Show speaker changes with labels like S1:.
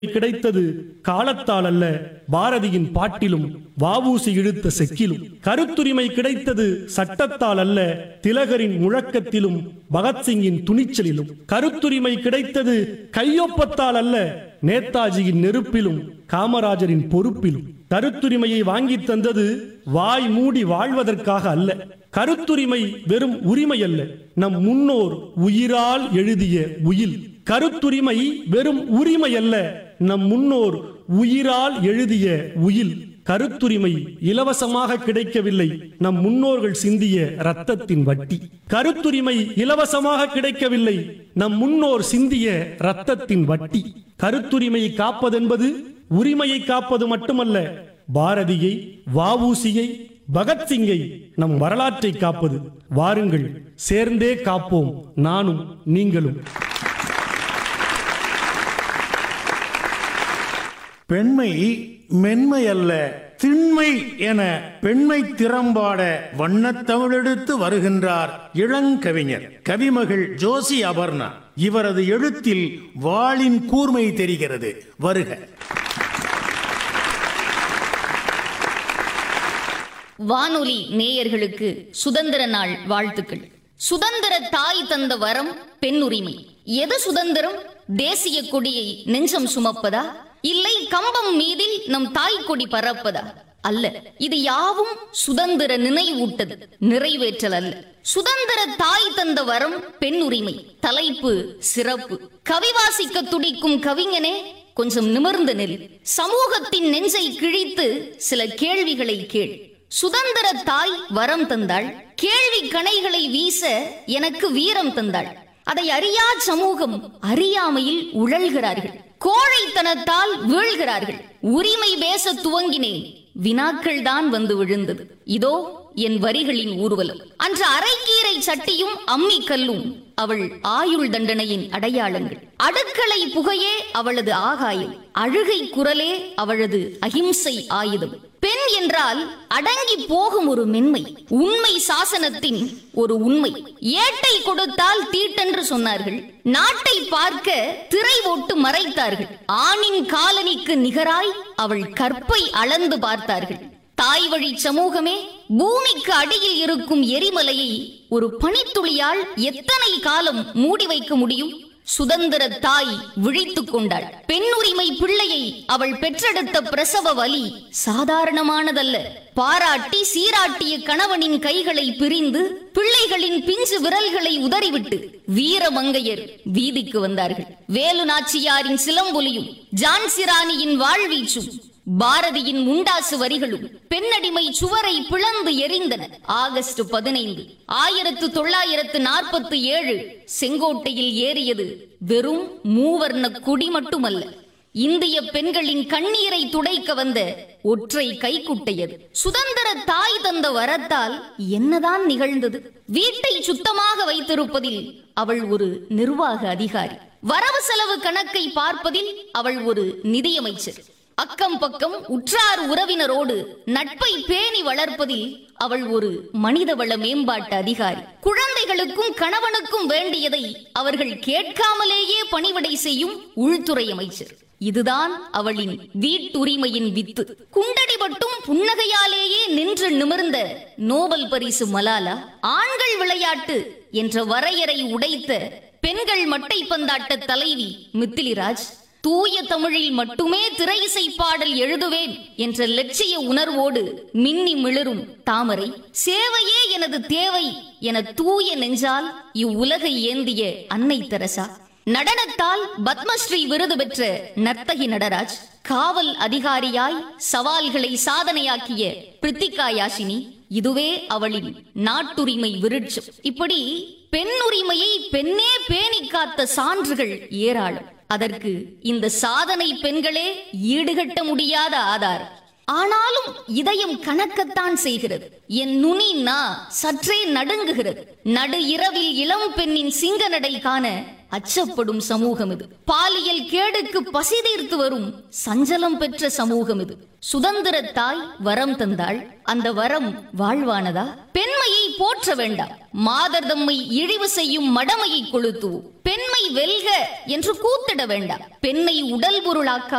S1: கிடைத்தது காலத்தால் அல்ல பாரதியின் பாட்டிலும் வாவூசி இழுத்த செக்கிலும் கருத்துரிமை கிடைத்தது சட்டத்தால் அல்ல திலகரின் முழக்கத்திலும் பகத்சிங்கின் துணிச்சலிலும் கருத்துரிமை கிடைத்தது கையொப்பத்தால் அல்ல நேதாஜியின் நெருப்பிலும் காமராஜரின் பொறுப்பிலும் கருத்துரிமையை வாங்கித் தந்தது வாய் மூடி வாழ்வதற்காக அல்ல கருத்துரிமை வெறும் உரிமை அல்ல நம் முன்னோர் உயிரால் எழுதிய உயில் கருத்துரிமை வெறும் உரிமை அல்ல நம் முன்னோர் உயிரால் எழுதிய உயில் கருத்துரிமை இலவசமாக கிடைக்கவில்லை நம் முன்னோர்கள் சிந்திய ரத்தத்தின் வட்டி கருத்துரிமை இலவசமாக கிடைக்கவில்லை நம் முன்னோர் சிந்திய ரத்தத்தின் வட்டி கருத்துரிமையை காப்பதென்பது உரிமையை காப்பது மட்டுமல்ல பாரதியை வாவூசியை பகத்சிங்கை நம் வரலாற்றை காப்பது வாருங்கள் சேர்ந்தே காப்போம் நானும் நீங்களும்
S2: பெண்மை மென்மை அல்ல திண்மை என பெண்மை திறம்பாட வண்ணத்தமிழெடுத்து வருகின்றார் இளங்கவிஞர் கவிமகள் ஜோசி அபர்ணா இவரது எழுத்தில் வாளின் கூர்மை தெரிகிறது வருக
S3: வானொலி நேயர்களுக்கு சுதந்திர நாள் வாழ்த்துக்கள் சுதந்திர தாய் தந்த வரம் பெண் உரிமை எது சுதந்திரம் தேசிய கொடியை நெஞ்சம் சுமப்பதா இல்லை கம்பம் மீதில் நம் தாய் கொடி பறப்பதா அல்ல இது யாவும் சுதந்திர நினைவூட்டது நிறைவேற்றல் அல்ல சுதந்திர தாய் தந்த வரம் பெண் உரிமை தலைப்பு சிறப்பு கவிவாசிக்க துடிக்கும் கவிஞனே கொஞ்சம் நிமிர்ந்து நெல் சமூகத்தின் நெஞ்சை கிழித்து சில கேள்விகளை கேள் சுதந்திர தாய் வரம் தந்தாள் கேள்வி கணைகளை வீச எனக்கு வீரம் தந்தாள் அதை அறியா சமூகம் அறியாமையில் உழல்கிறார்கள் கோழைத்தனத்தால் வீழ்கிறார்கள் உரிமை பேச துவங்கினேன் வினாக்கள் தான் வந்து விழுந்தது இதோ என் வரிகளின் ஊர்வலம் அன்று அரைக்கீரை சட்டியும் அம்மி கல்லும் அவள் ஆயுள் தண்டனையின் அடையாளங்கள் அடுக்களை புகையே அவளது ஆகாயம் அழுகை குரலே அவளது அகிம்சை ஆயுதம் பெண் என்றால் அடங்கி போகும் ஒரு மென்மை உண்மை சாசனத்தின் ஒரு உண்மை ஏட்டை கொடுத்தால் தீட்டென்று சொன்னார்கள் நாட்டை பார்க்க திரை ஓட்டு மறைத்தார்கள் ஆணின் காலனிக்கு நிகராய் அவள் கற்பை அளந்து பார்த்தார்கள் தாய் வழி சமூகமே பூமிக்கு அடியில் இருக்கும் எரிமலையை ஒரு பனித்துளியால் எத்தனை காலம் மூடி வைக்க முடியும் சுதந்திர தாய் விழித்துக் கொண்டாள் பெண் உரிமை பிள்ளையை அவள் பெற்றெடுத்த பிரசவ வலி சாதாரணமானதல்ல பாராட்டி சீராட்டிய கணவனின் கைகளை பிரிந்து பிள்ளைகளின் பிஞ்சு விரல்களை உதறிவிட்டு வீரமங்கையர் வீதிக்கு வந்தார்கள் வேலு நாச்சியாரின் சிலம்பொலியும் ஜான்சிராணியின் வாழ்வீச்சும் பாரதியின் முண்டாசு வரிகளும் பெண்ணடிமை சுவரை பிளந்து எரிந்தன ஆகஸ்ட் பதினைந்து ஆயிரத்து தொள்ளாயிரத்து நாற்பத்தி ஏழு செங்கோட்டையில் ஏறியது வெறும் மூவர்ண குடி மட்டுமல்ல இந்திய பெண்களின் கண்ணீரை துடைக்க வந்த ஒற்றை கைக்குட்டையது சுதந்திர தாய் தந்த வரத்தால் என்னதான் நிகழ்ந்தது வீட்டை சுத்தமாக வைத்திருப்பதில் அவள் ஒரு நிர்வாக அதிகாரி வரவு செலவு கணக்கை பார்ப்பதில் அவள் ஒரு நிதியமைச்சர் அக்கம் பக்கம் உற்றார் உறவினரோடு நட்பை பேணி வளர்ப்பதில் அவள் ஒரு மனிதவள மேம்பாட்டு அதிகாரி குழந்தைகளுக்கும் கணவனுக்கும் வேண்டியதை அவர்கள் கேட்காமலேயே பணிவிடை செய்யும் உள்துறை அமைச்சர் இதுதான் அவளின் வீட்டுரிமையின் வித்து குண்டடி மட்டும் புன்னகையாலேயே நின்று நிமிர்ந்த நோபல் பரிசு மலாலா ஆண்கள் விளையாட்டு என்ற வரையறை உடைத்த பெண்கள் மட்டை பந்தாட்ட தலைவி மித்திலிராஜ் தூய தமிழில் மட்டுமே திரை இசை பாடல் எழுதுவேன் என்ற லட்சிய உணர்வோடு மின்னி மிளரும் தாமரை சேவையே எனது தேவை என தூய நெஞ்சால் இவ்வுலகை ஏந்திய அன்னை தெரசா நடனத்தால் பத்மஸ்ரீ விருது பெற்ற நர்த்தகி நடராஜ் காவல் அதிகாரியாய் சவால்களை சாதனையாக்கிய பிரித்திகா யாஷினி இதுவே அவளின் நாட்டுரிமை விருட்சம் இப்படி பெண்ணுரிமையை பெண்ணே பேணி காத்த சான்றுகள் ஏராளம் அதற்கு இந்த சாதனை பெண்களே ஈடுகட்ட முடியாத ஆதாரம் ஆனாலும் இதயம் கணக்கத்தான் செய்கிறது என் நுனி நா சற்றே நடுங்குகிறது நடு இரவில் இளம் பெண்ணின் சிங்க நடை காண அச்சப்படும் சமூகம் இது பாலியல் கேடுக்கு பசி தீர்த்து வரும் சஞ்சலம் பெற்ற சமூகம் இது சுதந்திர தாய் வரம் தந்தாள் அந்த வரம் வாழ்வானதா பெண்மையை போற்ற வேண்டாம் மாதர் தம்மை இழிவு செய்யும் மடமையை கொளுத்துவோம் பெண்மை வெல்க என்று கூத்திட வேண்டாம் பெண்ணை உடல் பொருளாக்க